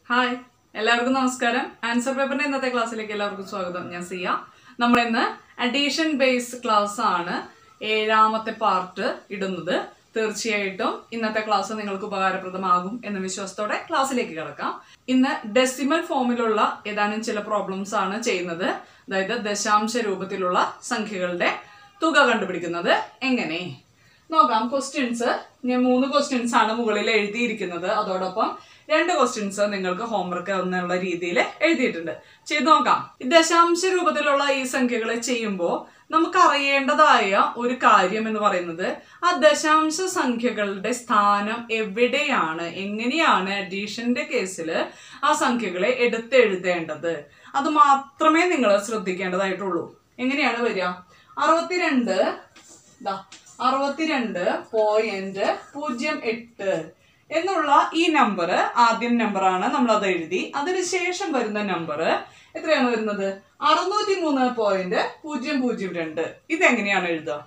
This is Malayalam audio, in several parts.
ഹായ് എല്ലാവർക്കും നമസ്കാരം ആൻസർ പേപ്പറിന്റെ ഇന്നത്തെ ക്ലാസ്സിലേക്ക് എല്ലാവർക്കും സ്വാഗതം ഞാൻ സിയ നമ്മൾ ഇന്ന് അഡീഷൻ ബേസ്ഡ് ക്ലാസ് ആണ് ഏഴാമത്തെ പാർട്ട് ഇടുന്നത് തീർച്ചയായിട്ടും ഇന്നത്തെ ക്ലാസ് നിങ്ങൾക്ക് ഉപകാരപ്രദമാകും എന്ന വിശ്വാസത്തോടെ ക്ലാസ്സിലേക്ക് കിടക്കാം ഇന്ന് ഡെസിമൽ ഫോമിലുള്ള ഏതാനും ചില പ്രോബ്ലംസ് ആണ് ചെയ്യുന്നത് അതായത് ദശാംശ രൂപത്തിലുള്ള സംഖ്യകളുടെ തുക കണ്ടുപിടിക്കുന്നത് എങ്ങനെ നോക്കാം ക്വസ്റ്റ്യൻസ് ഞാൻ മൂന്ന് ക്വസ്റ്റ്യൻസ് ആണ് മുകളിൽ എഴുതിയിരിക്കുന്നത് അതോടൊപ്പം രണ്ട് ക്വസ്റ്റ്യൻസ് നിങ്ങൾക്ക് ഹോംവർക്ക് എന്നുള്ള രീതിയിൽ എഴുതിയിട്ടുണ്ട് ചെയ്ത് നോക്കാം ഈ ദശാംശ രൂപത്തിലുള്ള ഈ സംഖ്യകളെ ചെയ്യുമ്പോൾ നമുക്ക് അറിയേണ്ടതായ ഒരു കാര്യം എന്ന് പറയുന്നത് ആ ദശാംശ സംഖ്യകളുടെ സ്ഥാനം എവിടെയാണ് എങ്ങനെയാണ് അഡീഷന്റെ കേസിൽ ആ സംഖ്യകളെ എടുത്തെഴുതേണ്ടത് അത് മാത്രമേ നിങ്ങൾ ശ്രദ്ധിക്കേണ്ടതായിട്ടുള്ളൂ എങ്ങനെയാണ് വരിക അറുപത്തിരണ്ട് ദാ അറുപത്തിരണ്ട് പോയിന്റ് പൂജ്യം എട്ട് എന്നുള്ള ഈ നമ്പർ ആദ്യം നമ്പറാണ് നമ്മൾ അത് എഴുതി അതിനുശേഷം വരുന്ന നമ്പർ എത്രയാണ് വരുന്നത് അറുന്നൂറ്റി മൂന്ന് പോയിന്റ് പൂജ്യം പൂജ്യം രണ്ട് ഇതെങ്ങനെയാണ് എഴുതുക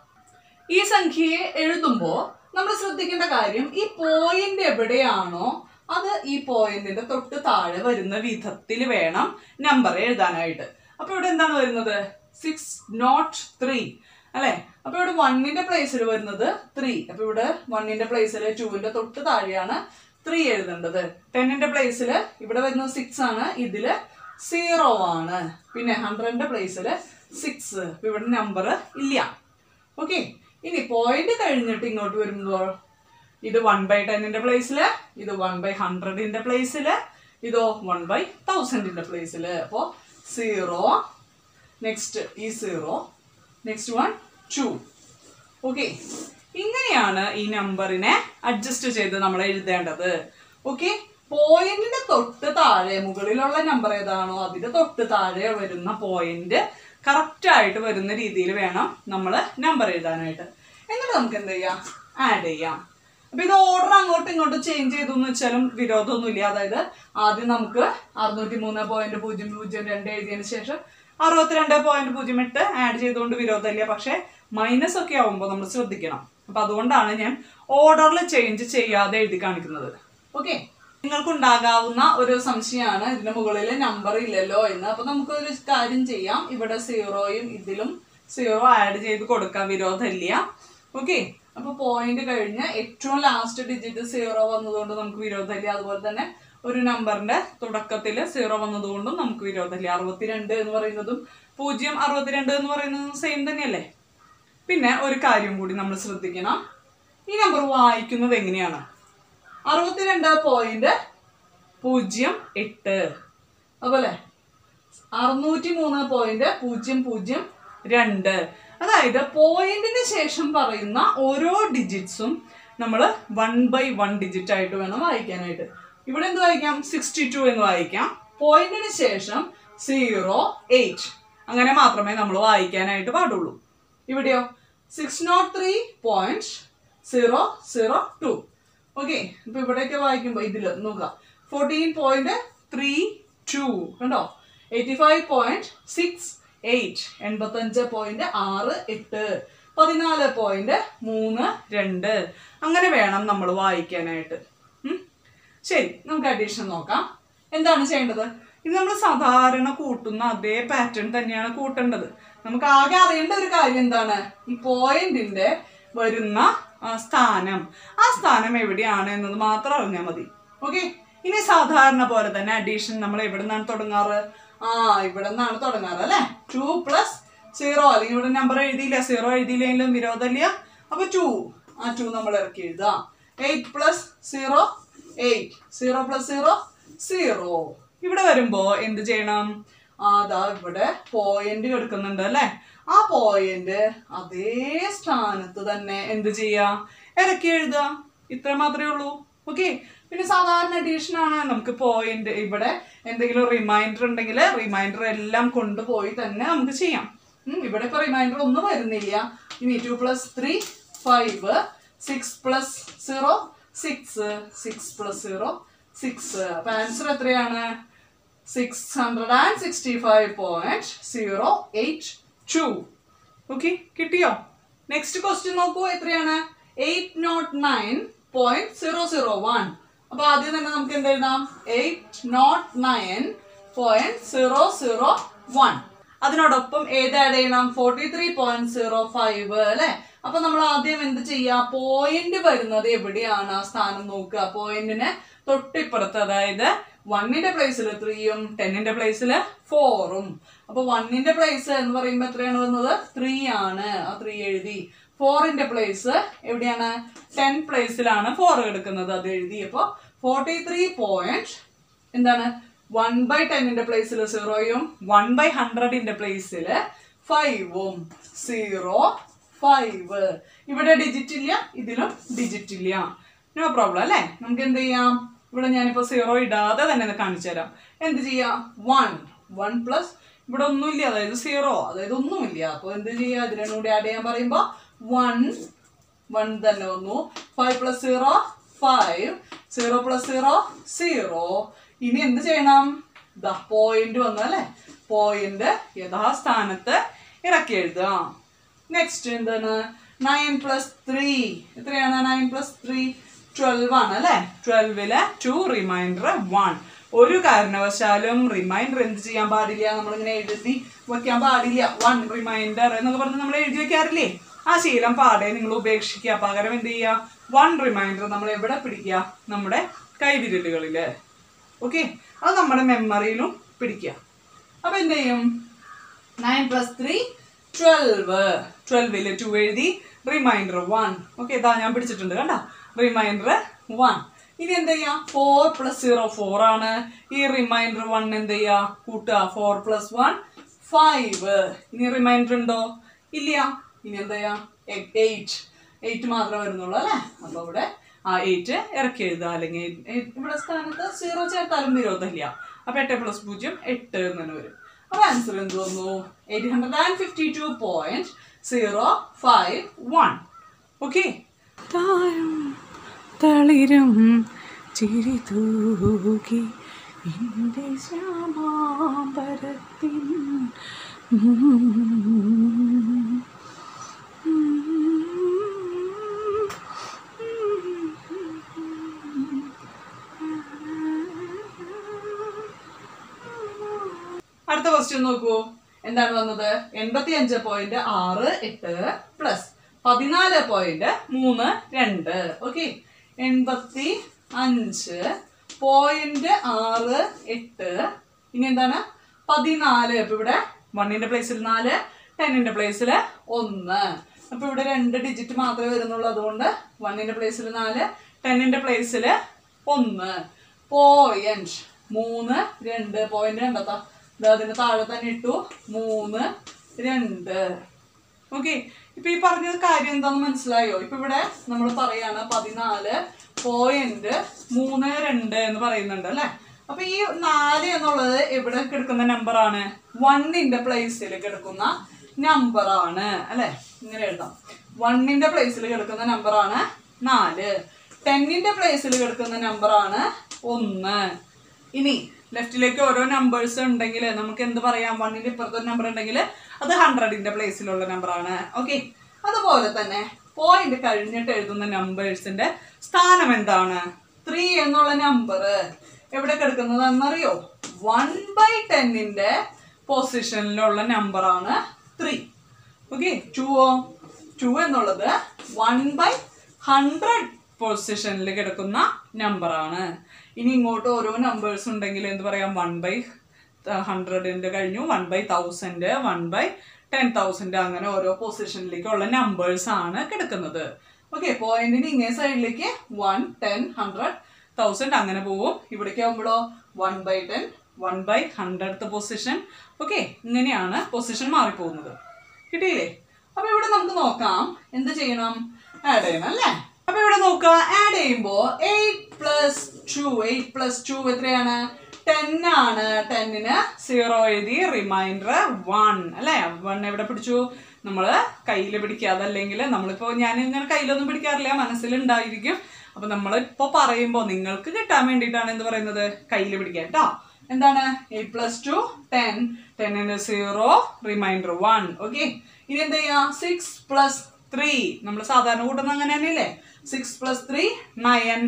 ഈ സംഖ്യയെ എഴുതുമ്പോൾ നമ്മൾ ശ്രദ്ധിക്കേണ്ട കാര്യം ഈ പോയിന്റ് എവിടെയാണോ അത് ഈ പോയിന്റിന്റെ തൊട്ട് താഴെ വരുന്ന വിധത്തിൽ വേണം നമ്പർ എഴുതാനായിട്ട് അപ്പൊ ഇവിടെ എന്താണ് വരുന്നത് സിക്സ് നോട്ട് ത്രീ അല്ലെ അപ്പൊ ഇവിടെ വണ്ണിന്റെ പ്ലേസിൽ വരുന്നത് ത്രീ അപ്പൊ ഇവിടെ വണ്ണിന്റെ പ്ലേസിൽ ടുവിന്റെ തൊട്ട് താഴെയാണ് ത്രീ എഴുതേണ്ടത് ടെന്നിന്റെ പ്ലേസിൽ ഇവിടെ വരുന്നത് സിക്സ് ആണ് ഇതില് സീറോ ആണ് പിന്നെ ഹൺഡ്രഡിന്റെ പ്ലേസിൽ സിക്സ് ഇവിടെ നമ്പർ ഇല്ല ഓക്കെ ഇനി പോയിന്റ് കഴിഞ്ഞിട്ട് ഇങ്ങോട്ട് വരുമ്പോൾ ഇത് വൺ ബൈ ടെന്നിന്റെ പ്ലേസിൽ ഇത് വൺ ബൈ ഹൺഡ്രഡിന്റെ പ്ലേസിൽ ഇതോ വൺ ബൈ തൗസൻഡിന്റെ പ്ലേസിൽ അപ്പോൾ സീറോ നെക്സ്റ്റ് ഈ zero next one two okay ഇങ്ങനെയാണ് ഈ നമ്പറിനെ അഡ്ജസ്റ്റ് ചെയ്ത് നമ്മൾ എഴുതേണ്ടത് ഓക്കെ പോയിന്റിന്റെ തൊട്ട് താഴെ മുകളിലുള്ള നമ്പർ ഏതാണോ അതിന്റെ തൊട്ട് താഴെ വരുന്ന പോയിന്റ് കറക്റ്റ് ആയിട്ട് വരുന്ന രീതിയിൽ വേണം നമ്മൾ നമ്പർ എഴുതാനായിട്ട് എന്നിട്ട് നമുക്ക് എന്ത് ചെയ്യാം ആഡ് ചെയ്യാം അപ്പൊ ഇത് ഓർഡർ അങ്ങോട്ടും ഇങ്ങോട്ടും ചേഞ്ച് ചെയ്തു എന്ന് വെച്ചാലും വിരോധമൊന്നുമില്ല അതായത് ആദ്യം നമുക്ക് അറുന്നൂറ്റി മൂന്ന് പോയിന്റ് പൂജ്യം പൂജ്യം രണ്ട് എഴുതിയതിനു ശേഷം അറുപത്തിരണ്ട് പോയിന്റ് പൂജ്യം എട്ട് ആഡ് ചെയ്തുകൊണ്ട് വിരോധമില്ല പക്ഷെ മൈനസ് ഒക്കെ ആവുമ്പോൾ നമ്മൾ ശ്രദ്ധിക്കണം അപ്പൊ അതുകൊണ്ടാണ് ഞാൻ ഓർഡറിൽ ചേഞ്ച് ചെയ്യാതെ എഴുതി കാണിക്കുന്നത് ഓക്കെ നിങ്ങൾക്കുണ്ടാകാവുന്ന ഒരു സംശയമാണ് ഇതിന്റെ മുകളിൽ നമ്പർ ഇല്ലല്ലോ എന്ന് അപ്പൊ നമുക്ക് ഒരു കാര്യം ചെയ്യാം ഇവിടെ സീറോയും ഇതിലും സീറോ ആഡ് ചെയ്ത് കൊടുക്കാൻ വിരോധമില്ല ഓക്കെ അപ്പൊ പോയിന്റ് കഴിഞ്ഞ് ഏറ്റവും ലാസ്റ്റ് ഡിജിറ്റ് സീറോ വന്നതുകൊണ്ട് നമുക്ക് വിരോധമില്ല അതുപോലെ തന്നെ ഒരു നമ്പറിന്റെ തുടക്കത്തിൽ സീറോ വന്നതുകൊണ്ടും നമുക്ക് വിരോധമില്ല അറുപത്തിരണ്ട് എന്ന് പറയുന്നതും പൂജ്യം അറുപത്തിരണ്ട് എന്ന് പറയുന്നതും സെയിം തന്നെയല്ലേ പിന്നെ ഒരു കാര്യം കൂടി നമ്മൾ ശ്രദ്ധിക്കണം ഈ നമ്പർ വായിക്കുന്നത് എങ്ങനെയാണ് അറുപത്തിരണ്ട് പോയിന്റ് പൂജ്യം എട്ട് അതുപോലെ അറുന്നൂറ്റി മൂന്ന് പോയിന്റ് പൂജ്യം പൂജ്യം രണ്ട് അതായത് പോയിന്റിന് ശേഷം പറയുന്ന ഓരോ ഡിജിറ്റ്സും നമ്മൾ വൺ ബൈ വൺ ഡിജിറ്റ് ആയിട്ട് വേണം വായിക്കാനായിട്ട് ഇവിടെ എന്ത് വായിക്കാം സിക്സ്റ്റി ടു എന്ന് വായിക്കാം പോയിന്റിന് ശേഷം സീറോ എയ്റ്റ് അങ്ങനെ മാത്രമേ നമ്മൾ വായിക്കാനായിട്ട് പാടുള്ളൂ ഇവിടെയോ six nought three point zero zero two okay ഇപ്പൊ ഇവിടെയൊക്കെ വായിക്കുമ്പോൾ ഇതിൽ നോക്കുക ഫോർട്ടീൻ പോയിന്റ് ത്രീ ടു കണ്ടോ eighty five point six eight എൺപത്തഞ്ച് പോയിന്റ് ആറ് എട്ട് പതിനാല് പോയിന്റ് മൂന്ന് രണ്ട് അങ്ങനെ വേണം നമ്മൾ വായിക്കാനായിട്ട് ഉം. ശരി നമുക്ക് അഡീഷൻ നോക്കാം എന്താണ് ചെയ്യേണ്ടത് ഇത് നമ്മൾ സാധാരണ കൂട്ടുന്ന അതേ പാറ്റേൺ തന്നെയാണ് കൂട്ടേണ്ടത് നമുക്ക് ആകെ അറിയേണ്ട ഒരു കാര്യം എന്താണ് ഈ പോയിന്റിന്റെ വരുന്ന ആ, സ്ഥാനം ആ സ്ഥാനം എവിടെയാണ് എന്നത് മാത്രം അറിഞ്ഞാൽ മതി ഓക്കെ ഇനി സാധാരണ പോലെ തന്നെ അഡീഷൻ നമ്മൾ എവിടെ നിന്നാണ് തുടങ്ങാറ് ആ ഇവിടെ നിന്നാണ് തുടങ്ങാറ് അല്ലെ ടു പ്ലസ് സീറോ അല്ലെങ്കിൽ ഇവിടെ നമ്പർ എഴുതിയില്ല സീറോ എഴുതിയില്ലെങ്കിലും വിരോധമില്ല അപ്പൊ ടു ആ ടു നമ്മൾ ഇറക്കി എഴുതാം eight plus zero eight zero plus zero zero ഇവിടെ വരുമ്പോ എന്ത് ചെയ്യണം അതാ ഇവിടെ പോയിന്റ് എടുക്കുന്നുണ്ട് അല്ലെ ആ പോയിന്റ് അതേ സ്ഥാനത്ത് തന്നെ എന്ത് ചെയ്യാ ഇറക്കി എഴുതുക ഇത്ര മാത്രമേ ഉള്ളൂ ഓക്കെ പിന്നെ സാധാരണ അഡീഷൻ ആണ് നമുക്ക് പോയിന്റ് ഇവിടെ എന്തെങ്കിലും റിമൈൻഡർ ഉണ്ടെങ്കിൽ റിമൈൻഡർ എല്ലാം കൊണ്ടുപോയി തന്നെ നമുക്ക് ചെയ്യാം ഉം, ഇവിടെ ഇപ്പൊ റിമൈൻഡർ ഒന്നും വരുന്നില്ല ഇനി two plus three five six plus zero six six plus zero six അപ്പൊ ആൻസർ എത്രയാണ് six hundred and sixty five point zero eight two okay കിട്ടിയോ നെക്സ്റ്റ് ക്വസ്റ്റ്യൻ നോക്കൂ എത്രയാണ് eight nought nine point zero zero one അപ്പൊ ആദ്യം തന്നെ നമുക്ക് എന്ത് എഴുതാം eight nought nine point zero zero one അതിനോടൊപ്പം ഏത് ആഡ് ചെയ്യണം forty three point zero five അല്ലെ അപ്പൊ നമ്മൾ ആദ്യം എന്ത് ചെയ്യാ പോയിന്റ് വരുന്നത് എവിടെയാണ് ആ സ്ഥാനം നോക്കുക പോയിന്റിന് തൊട്ടിപ്പുറത്ത് അതായത് വണ്ണിന്റെ പ്ലേസിൽ ത്രീയും ടെന്നിന്റെ പ്ലേസിൽ ഫോറും അപ്പൊ വണ്ണിന്റെ പ്ലേസ് എന്ന് പറയുമ്പോൾ എത്രയാണ് വന്നത് ത്രീ ആണ് ആ ത്രീ എഴുതി ഫോറിന്റെ പ്ലേസ് എവിടെയാണ് ടെൻ പ്ലേസിലാണ് ഫോർ എടുക്കുന്നത് അത് എഴുതി അപ്പൊ ഫോർട്ടി ത്രീ പോയിന്റ് എന്താണ് വൺ ബൈ ടെന്നിന്റെ പ്ലേസിൽ സീറോയും വൺ ബൈ ഹൺഡ്രഡിന്റെ പ്ലേസിൽ ഫൈവും സീറോ ഫൈവ് ഇവിടെ ഡിജിറ്റ് ഇല്ല ഇതിലും ഡിജിറ്റ് ഇല്ല നോ പ്രോബ്ലം അല്ലേ നമുക്ക് എന്ത് ചെയ്യാം ഇവിടെ ഞാനിപ്പോ സീറോ ഇടാതെ തന്നെ ഇത് കാണിച്ചു തരാം എന്ത് ചെയ്യാം വൺ വൺ പ്ലസ് ഇവിടെ ഒന്നുമില്ല അതായത് സീറോ അതായത് ഒന്നുമില്ല അപ്പൊ എന്ത് ചെയ്യാം ഇതിനെ കൂടി ആഡ് ചെയ്യാൻ പറയുമ്പോ വൺ വൺ തന്നെ വന്നു five plus zero five zero plus zero zero ഇനി എന്ത് ചെയ്യണം ദാ പോയിന്റ് വന്നു അല്ലേ പോയിന്റ് യഥാസ്ഥാനത്ത് ഇറക്കി എഴുതാം നെക്സ്റ്റ് എന്താണ് നയൻ പ്ലസ് ത്രീ എത്രയാണ് നയൻ പ്ലസ് ത്രീ ട്വൽവ് ആണ് അല്ലേ ട്വൽവില് ടു റിമൈൻഡർ വൺ ഒരു കാരണവശാലും റിമൈൻഡർ എന്ത് ചെയ്യാൻ പാടില്ല നമ്മളിങ്ങനെ എഴുതി വെക്കാൻ പാടില്ല വൺ റിമൈൻഡർ എന്നൊക്കെ പറഞ്ഞ് നമ്മൾ എഴുതി വെക്കാറില്ലേ ആ ശീലം പാടെ നിങ്ങൾ ഉപേക്ഷിക്കുക പകരം എന്ത് ചെയ്യുക വൺ റിമൈൻഡർ നമ്മൾ എവിടെ പിടിക്കുക നമ്മുടെ കൈവിരലുകളില് ഓക്കെ അത് നമ്മുടെ മെമ്മറിയിലും പിടിക്കുക അപ്പൊ എന്ത് ചെയ്യും നയൻ പ്ലസ് ത്രീ ട്വൽവ് ട്വൽവില് ടു എഴുതി റിമൈൻഡർ വൺ ഓക്കെ ഇതാ ഞാൻ പിടിച്ചിട്ടുണ്ട് കണ്ട റിമൈൻഡർ വൺ ഇനി എന്ത് ചെയ്യാം ഫോർ പ്ലസ് സീറോ ഫോർ ആണ് ഈ റിമൈൻഡർ വൺ എന്ത് ചെയ്യാ കൂട്ടുക ഫോർ പ്ലസ് വൺ ഫൈവ് ഇനി റിമൈൻഡർ ഉണ്ടോ ഇല്ല ഇനി എന്താ ചെയ്യാം എയ്റ്റ് എയ്റ്റ് മാത്രമേ വരുന്നുള്ളൂ അല്ലേ അപ്പൊ ഇവിടെ ആ എയ്റ്റ് ഇറക്കി എഴുതുക അല്ലെങ്കിൽ eight- ഇവിടെ സ്ഥാനത്ത് സീറോ ചേർത്താലും വിരോധമില്ല അപ്പൊ എട്ട് പ്ലസ് പൂജ്യം എട്ട് എന്ന് തന്നെ വരും അപ്പൊ ആൻസർ എന്ത് വന്നു eight hundred and fifty two point zero five one okay താരം തളിരും ചിരി തൂകി എൻ്റെ ശ്യാമാമ്പരത്തിൻ അടുത്ത ക്വസ്റ്റ്യൻ നോക്കൂ എന്താണ് വന്നത് എൺപത്തി അഞ്ച് പോയിന്റ് ആറ് എട്ട് പ്ലസ് പതിനാല് പോയിന്റ് മൂന്ന് രണ്ട് ഓക്കെ എൺപത്തി അഞ്ച് പോയിന്റ് ആറ് എട്ട് ഇനി എന്താണ് പതിനാല് ഇപ്പൊ ഇവിടെ വണ്ണിന്റെ പ്ലേസിൽ നാല് ടെന്നിന്റെ പ്ലേസിൽ ഒന്ന് അപ്പൊ ഇവിടെ രണ്ട് ഡിജിറ്റ് മാത്രമേ വരുന്നുള്ളൂ അതുകൊണ്ട് വണ്ണിന്റെ പ്ലേസിൽ നാല് ടെന്നിന്റെ പ്ലേസിൽ ഒന്ന് പോയിന്റ് മൂന്ന് രണ്ട് പോയിന്റ് കണ്ടെത്താ ദാ അതിന് താഴെ തന്നെ ഇട്ടു മൂന്ന് രണ്ട് ഓക്കെ ഇപ്പൊ ഈ പറഞ്ഞ കാര്യം എന്താന്ന് മനസ്സിലായോ ഇപ്പൊ ഇവിടെ നമ്മൾ പറയാണ് പതിനാല് പോയിന്റ് മൂന്ന് രണ്ട് എന്ന് പറയുന്നുണ്ട് അല്ലെ അപ്പൊ ഈ നാല് എന്നുള്ളത് എവിടെ കിടക്കുന്ന നമ്പർ ആണ് വണ്ണിന്റെ പ്ലേസിൽ കിടക്കുന്ന നമ്പർ ആണ് അല്ലെ ഇങ്ങനെ എഴുതാം വണ്ണിന്റെ പ്ലേസിൽ കിടക്കുന്ന നമ്പർ ആണ് നാല് ടെന്നിന്റെ പ്ലേസിൽ കിടക്കുന്ന നമ്പർ ആണ് ഒന്ന് ഇനി ലെഫ്റ്റിലേക്ക് ഓരോ നമ്പേഴ്സ് ഉണ്ടെങ്കിൽ നമുക്ക് എന്ത് പറയാം വണ്ണിന്റെ ഇപ്പുറത്തെ നമ്പർ ഉണ്ടെങ്കിൽ അത് ഹൺഡ്രഡിന്റെ പ്ലേസിലുള്ള നമ്പർ ആണ് ഓക്കെ അതുപോലെ തന്നെ പോയിന്റ് കഴിഞ്ഞിട്ട് എഴുതുന്ന നമ്പേഴ്സിന്റെ സ്ഥാനം എന്താണ് ത്രീ എന്നുള്ള നമ്പർ എവിടെ കിടക്കുന്നത് എന്നറിയോ വൺ ബൈ ടെന്നിന്റെ പൊസിഷനിലുള്ള നമ്പർ ആണ് ത്രീ ഓക്കെ ടുവോ ടു എന്നുള്ളത് വൺ ബൈ ഹൺഡ്രഡ് പൊസിഷനിൽ കിടക്കുന്ന നമ്പർ ആണ് ഇനി ഇങ്ങോട്ട് ഓരോ നമ്പേഴ്സ് ഉണ്ടെങ്കിൽ എന്ത് പറയാം വൺ ബൈ ഹൺഡ്രഡിന്റെ കഴിഞ്ഞു one by thousand one by ten thousand അങ്ങനെ ഓരോ പൊസിഷനിലേക്കുള്ള നമ്പേഴ്സ് ആണ് കിടക്കുന്നത് ഓക്കെ പോയിന്റിന് ഇങ്ങേ സൈഡിലേക്ക് വൺ ടെൻ ഹൺഡ്രഡ് തൗസൻഡ് അങ്ങനെ പോവും ഇവിടേക്ക് ആകുമ്പോഴോ one by ten one by hundred position okay ഇങ്ങനെയാണ് പൊസിഷൻ മാറിപ്പോകുന്നത് കിട്ടിയില്ലേ അപ്പൊ ഇവിടെ നമുക്ക് നോക്കാം എന്ത് ചെയ്യണം ആഡ് ചെയ്യണം അല്ലേ അപ്പൊ ഇവിടെ നോക്കുക ആഡ് ചെയ്യുമ്പോ eight plus two eight plus two എത്രയാണ് ടെൻ ആണ് ടെന്നിന് സീറോ എഴുതി റിമൈൻഡർ വൺ അല്ലേ വൺ എവിടെ പിടിച്ചു നമ്മള് കയ്യിൽ പിടിക്കാതെ അല്ലെങ്കിൽ നമ്മളിപ്പോ ഞാൻ ഇങ്ങനെ കയ്യിലൊന്നും പിടിക്കാറില്ല മനസ്സിലുണ്ടായിരിക്കും അപ്പൊ നമ്മൾ ഇപ്പൊ പറയുമ്പോ നിങ്ങൾക്ക് കിട്ടാൻ വേണ്ടിയിട്ടാണ് എന്ത് പറയുന്നത് കയ്യിൽ പിടിക്കുക കേട്ടോ എന്താണ് എയ്റ്റ് പ്ലസ് ടു ടെൻ ടെന്നിന് സീറോ റിമൈൻഡർ വൺ ഓക്കെ ഇനി എന്ത് ചെയ്യാം സിക്സ് പ്ലസ് ത്രീ നമ്മൾ സാധാരണ കൂട്ടുന്ന അങ്ങനെ തന്നെയല്ലേ six plus three nine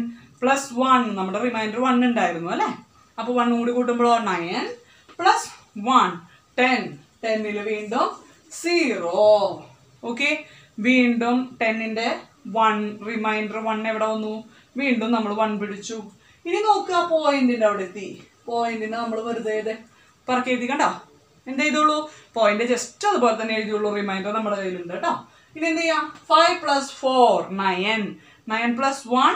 plus one നമ്മുടെ റിമൈൻഡർ വൺ ഉണ്ടായിരുന്നു അല്ലേ അപ്പോൾ വണ്ണും കൂടി കൂട്ടുമ്പോഴോ നയൻ പ്ലസ് വൺ ടെൻ ടെന്നിൽ വീണ്ടും സീറോ ഓക്കെ വീണ്ടും ടെന്നിന്റെ വൺ റിമൈൻഡർ വൺ എവിടെ വന്നു വീണ്ടും നമ്മൾ വൺ പിടിച്ചു ഇനി നോക്കുക പോയിന്റിന്റെ അവിടെ എത്തി പോയിന്റിന് നമ്മൾ വെറുതെ ഇത് പറക്കി എഴുതി കണ്ടോ എന്ത് ചെയ്തോളൂ പോയിന്റ് ജസ്റ്റ് അതുപോലെ തന്നെ എഴുതിയുള്ളൂ റിമൈൻഡർ നമ്മുടെ കയ്യിലുണ്ട് കേട്ടോ ഇനി എന്ത് ചെയ്യാം five plus four nine nine plus one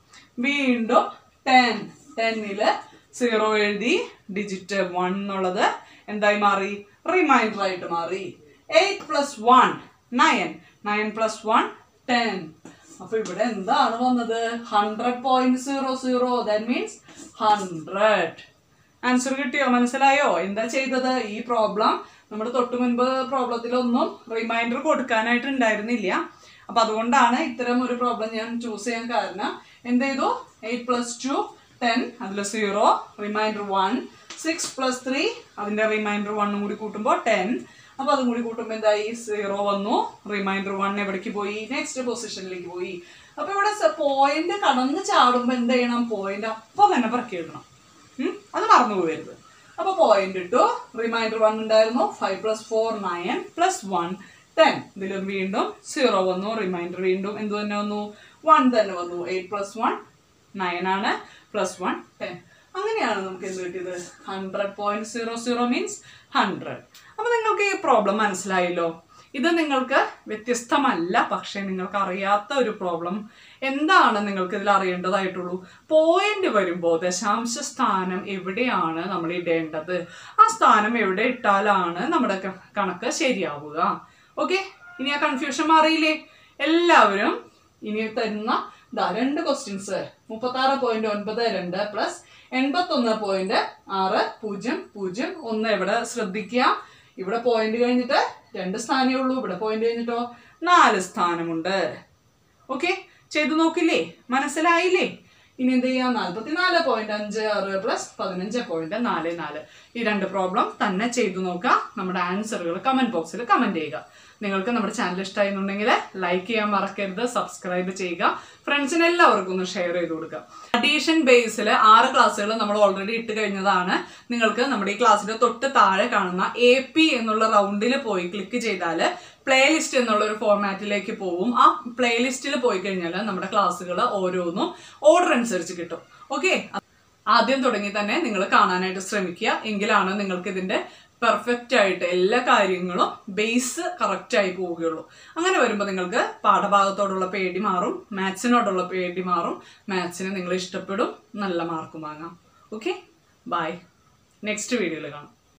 വീണ്ടും ടെൻ ടെന്നില് സീറോ എഴുതി ഡിജിറ്റ് വൺ എന്നുള്ളത് എന്തായി മാറി റിമൈൻഡർ ആയിട്ട് മാറി eight plus one nine nine plus one ten അപ്പൊ ഇവിടെ എന്താണ് വന്നത് hundred point zero zero that means hundred answer കിട്ടിയോ മനസ്സിലായോ എന്താ ചെയ്തത് ഈ പ്രോബ്ലം നമ്മുടെ തൊട്ടു മുൻപ് പ്രോബ്ലത്തിലൊന്നും റിമൈൻഡർ കൊടുക്കാനായിട്ട് ഉണ്ടായിരുന്നില്ല അപ്പൊ അതുകൊണ്ടാണ് ഇത്തരം ഒരു പ്രോബ്ലം ഞാൻ ചൂസ് ചെയ്യാൻ കാരണം എന്ത് ചെയ്തു എയ്റ്റ് പ്ലസ് ടു ടെൻ അതിൽ zero reminder one six plus three അതിന്റെ റിമൈൻഡർ വണ്ണും കൂടി കൂട്ടുമ്പോൾ ടെൻ അപ്പൊ അതും കൂടി കൂട്ടുമ്പോൾ എന്തായി സീറോ വന്നു റിമൈൻഡർ വൺ എവിടേക്ക് പോയി നെക്സ്റ്റ് പൊസിഷനിലേക്ക് പോയി അപ്പൊ ഇവിടെ പോയിന്റ് കടന്ന് ചാടുമ്പോൾ എന്ത് ചെയ്യണം പോയിന്റ് അപ്പം തന്നെ പറക്കി എഴുതണം ഉം? അത് മറന്നു പോകരുത് അപ്പൊ പോയിന്റ് ഇട്ടു റിമൈൻഡർ വൺ ഉണ്ടായിരുന്നു five plus four nine plus one ten ഇതിലും വീണ്ടും സീറോ വന്നു റിമൈൻഡർ വീണ്ടും എന്ത് തന്നെ വന്നു വൺ തന്നെ വന്നു എയ്റ്റ് പ്ലസ് വൺ നയൻ ആണ് പ്ലസ് വൺ ടെൻ അങ്ങനെയാണ് നമുക്ക് എന്ത് കിട്ടിയത് hundred point zero zero means hundred അപ്പൊ നിങ്ങൾക്ക് ഈ പ്രോബ്ലം മനസ്സിലായല്ലോ ഇത് നിങ്ങൾക്ക് വ്യത്യസ്തമല്ല പക്ഷെ നിങ്ങൾക്ക് അറിയാത്ത ഒരു പ്രോബ്ലം എന്താണ് നിങ്ങൾക്ക് ഇതിൽ അറിയേണ്ടതായിട്ടുള്ളൂ പോയിന്റ് വരുമ്പോൾ ദശാംശ സ്ഥാനം എവിടെയാണ് നമ്മൾ ഇടേണ്ടത് ആ സ്ഥാനം എവിടെ ഇട്ടാലാണ് നമ്മുടെ ക- കണക്ക് ശരിയാവുക ഓക്കെ ഇനി ആ കൺഫ്യൂഷൻ മാറിയില്ലേ എല്ലാവരും ഇനി തരുന്ന ദാ രണ്ട് ക്വസ്റ്റ്യൻസ് മുപ്പത്തി ആറ് പോയിന്റ് ഒൻപത് രണ്ട് പ്ലസ് എൺപത്തി ഒന്ന് പോയിന്റ് ആറ് പൂജ്യം പൂജ്യം ഒന്ന് എവിടെ ശ്രദ്ധിക്കുക ഇവിടെ പോയിന്റ് കഴിഞ്ഞിട്ട് രണ്ട് സ്ഥാനമേ ഉള്ളൂ ഇവിടെ പോയിന്റ് കഴിഞ്ഞിട്ടോ നാല് സ്ഥാനമുണ്ട് ഓക്കെ ചെയ്തു നോക്കില്ലേ മനസ്സിലായില്ലേ ഇനി എന്ത് ചെയ്യാം നാൽപ്പത്തിനാല് പോയിന്റ് അഞ്ച് ആറ് പ്ലസ് പതിനഞ്ച് പോയിന്റ് നാല് നാല് ഈ രണ്ട് പ്രോബ്ലം തന്നെ ചെയ്തു നോക്കുക നമ്മുടെ ആൻസറുകൾ കമന്റ് ബോക്സിൽ കമന്റ് ചെയ്യുക നിങ്ങൾക്ക് നമ്മുടെ ചാനൽ ഇഷ്ടമായിരുന്നുണ്ടെങ്കിൽ ലൈക്ക് ചെയ്യാൻ മറക്കരുത് സബ്സ്ക്രൈബ് ചെയ്യുക ഫ്രണ്ട്സിന് എല്ലാവർക്കും ഒന്ന് ഷെയർ ചെയ്ത് കൊടുക്കുക അഡീഷൻ ബേസിൽ ആറ് ക്ലാസ്സുകൾ നമ്മൾ ഓൾറെഡി ഇട്ട് കഴിഞ്ഞതാണ് നിങ്ങൾക്ക് നമ്മുടെ ഈ ക്ലാസ്സിന്റെ തൊട്ട് താഴെ കാണുന്ന എ പി എന്നുള്ള റൗണ്ടിൽ പോയി ക്ലിക്ക് ചെയ്താൽ പ്ലേലിസ്റ്റ് എന്നുള്ള ഒരു ഫോർമാറ്റിലേക്ക് പോവും ആ പ്ലേലിസ്റ്റിൽ പോയി കഴിഞ്ഞാൽ നമ്മുടെ ക്ലാസ്സുകൾ ഓരോന്നും ഓർഡർ അനുസരിച്ച് കിട്ടും ഓക്കെ ആദ്യം തുടങ്ങി തന്നെ നിങ്ങൾ കാണാനായിട്ട് ശ്രമിക്കുക എങ്കിലാണ് നിങ്ങൾക്ക് ഇതിന്റെ പെർഫെക്റ്റ് ആയിട്ട് എല്ലാ കാര്യങ്ങളും ബേസ് കറക്റ്റ് ആയി പോവുകയുള്ളൂ അങ്ങനെ വരുമ്പോൾ നിങ്ങൾക്ക് പാഠഭാഗത്തോടുള്ള പേടി മാറും മാത്സിനോടുള്ള പേടി മാറും മാത്സിനെ നിങ്ങൾ ഇഷ്ടപ്പെടും നല്ല മാർക്കും വാങ്ങാം ഓക്കെ ബൈ നെക്സ്റ്റ് വീഡിയോയിൽ കാണാം